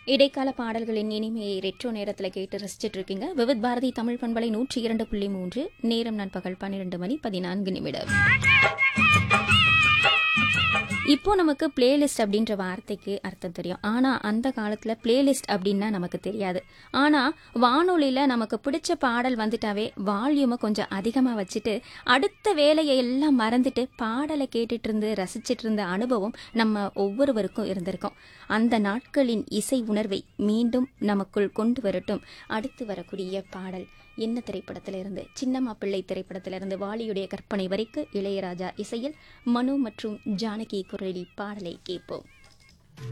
இடைக்கால பாடல்களின் இனிமையை ரெட்ரோ நேரத்தில் கேட்டு ரசிச்சிட்டு இருக்கீங்க விவித் பாரதி தமிழ் பண்பலை நூற்றி இரண்டு புள்ளி மூன்று நேரம் நண்பகல் பன்னிரெண்டு மணி பதினான்கு நிமிடம் இப்போ நமக்கு பிளேலிஸ்ட் அப்படின்ற வார்த்தைக்கு அர்த்தம் தெரியும் ஆனால் அந்த காலத்தில் பிளேலிஸ்ட் அப்படின்னா நமக்கு தெரியாது ஆனால் வானொலியில் நமக்கு பிடிச்ச பாடல் வந்துட்டாவே வால்யூமை கொஞ்சம் அதிகமாக வச்சுட்டு அடுத்த வேலையை எல்லாம் மறந்துட்டு பாடலை கேட்டுட்டு இருந்து ரசிச்சிட்டு இருந்த அனுபவம் நம்ம ஒவ்வொருவருக்கும் இருந்திருக்கும் அந்த நாட்களின் இசை உணர்வை மீண்டும் நமக்குள் கொண்டு வரட்டும் அடுத்து வரக்கூடிய பாடல் என்ன திரைப்படத்திலிருந்து சின்னம்மா பிள்ளை திரைப்படத்திலிருந்து வாலியுடைய கற்பனை வரைக்கு இளையராஜா இசையில் மனு மற்றும் ஜானகி குரலில் பாடலை கேட்போம்